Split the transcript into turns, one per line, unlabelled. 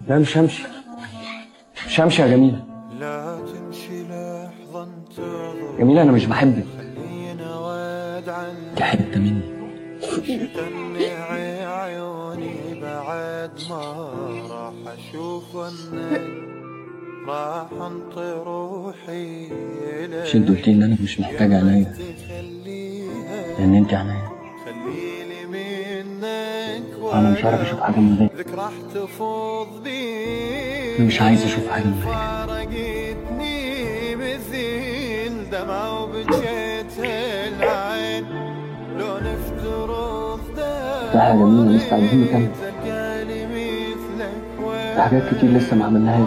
لا مش همشي مش همشي يا جميلة
لا تمشي لحظة انتظر
جميلة أنا مش بحبك
خلينا واد عن
دي حتة مني
تنعي عيوني بعد ما راح اشوف انك راح انطي روحي
مش انت قلتي ان انا مش محتاج عينيا
تخليها
لان انت عينيا
خليلي منك
انا مش عارف اشوف حاجة من غيرك
ذك راح تفوض بي
انا مش عايز اشوف حاجة من غيرك
فارقتني مثل دمع وبجيت العين لو نفترض
لا يا جميلة لسه عايزين نكمل
تلقاني مثلك
في حاجات كتير لسه ما عملناهاش